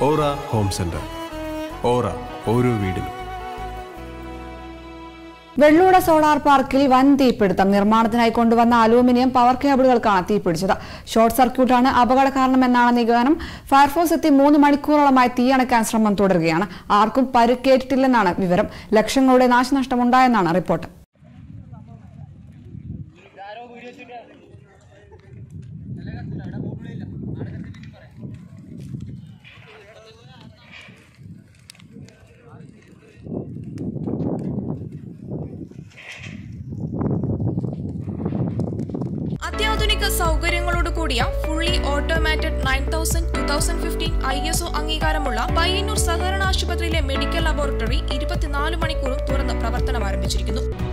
ഓറ home centre ഓറ ഓരോ വീടിനും വെള്ളൂട solar പാർക്കിൽ വൻ തീപിടുത്തം നിർമ്മാണത്തിനായി കൊണ്ടുവന്ന അലൂമിനിയം പവർ കേബിളുകൾക്കാണ് തീപിടിച്ചത് ഷോർട്ട് സർക്യൂട്ടാണ് അപകട കാരണമെന്നാണ് നിഗമനം ഫയർഫോഴ്സ് എത്തി മൂന്ന് മണിക്കൂറോളമായി തീയണയ്ക്കാൻ ശ്രമം തുടരുകയാണ് ആർക്കും പരുക്കേറ്റിട്ടില്ലെന്നാണ് വിവരം ലക്ഷങ്ങളുടെ നാശനഷ്ടമുണ്ടായെന്നാണ് റിപ്പോർട്ട് അത്യാധുനിക സൗകര്യങ്ങളോട് കൂടിയ fully automated nine thousand two thousand fifteen I S O അംഗീകാരമുള്ള പയ്യന്നൂർ സഹകരണ ആശുപത്രിയിലെ മെഡിക്കൽ ലബോറട്ടറി ഇരുപത്തിനാല് മണിക്കൂറും തുറന്ന് പ്രവർത്തനം ആരംഭിച്ചിരിക്കുന്നു